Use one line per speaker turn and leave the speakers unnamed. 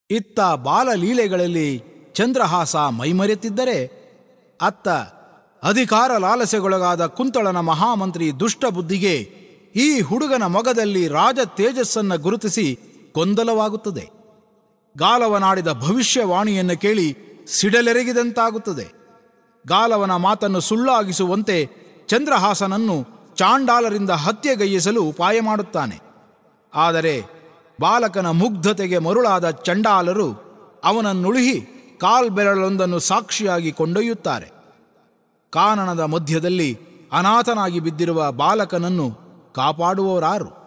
ಇತ್ತ ಬಾಲಲೀಲೆಗಳಲ್ಲಿ ಚಂದ್ರಹಾಸ ಮೈಮರೆತಿದ್ದರೆ ಅತ್ತ ಅಧಿಕಾರ ಲಾಲಸೆಗೊಳಗಾದ ಕುಂತಳನ ಮಹಾಮಂತ್ರಿ ದುಷ್ಟಬುದ್ಧಿಗೆ ಈ ಹುಡುಗನ ಮೊಗದಲ್ಲಿ ರಾಜ ತೇಜಸ್ಸನ್ನ ಗುರುತಿಸಿ ಗೊಂದಲವಾಗುತ್ತದೆ ಗಾಲವನಾಡಿದ ಭವಿಷ್ಯವಾಣಿಯನ್ನು ಕೇಳಿ ಸಿಡಲೆರಗಿದಂತಾಗುತ್ತದೆ ಗಾಲವನ ಮಾತನ್ನು ಸುಳ್ಳಾಗಿಸುವಂತೆ ಚಂದ್ರಹಾಸನನ್ನು ಚಾಂಡಾಲರಿಂದ ಹತ್ಯೆಗೈಯಿಸಲು ಉಪಾಯ ಮಾಡುತ್ತಾನೆ ಆದರೆ ಬಾಲಕನ ಮುಗ್ಧತೆಗೆ ಮರುಳಾದ ಚಂಡಾಲರು ಅವನನ್ನುಳುಹಿ ಕಾಲ್ಬೆರಳೊಂದನ್ನು ಸಾಕ್ಷಿಯಾಗಿ ಕೊಂಡೊಯ್ಯುತ್ತಾರೆ ಕಾನನದ ಮಧ್ಯದಲ್ಲಿ ಅನಾಥನಾಗಿ ಬಿದ್ದಿರುವ ಬಾಲಕನನ್ನು ಕಾಪಾಡುವವರಾರು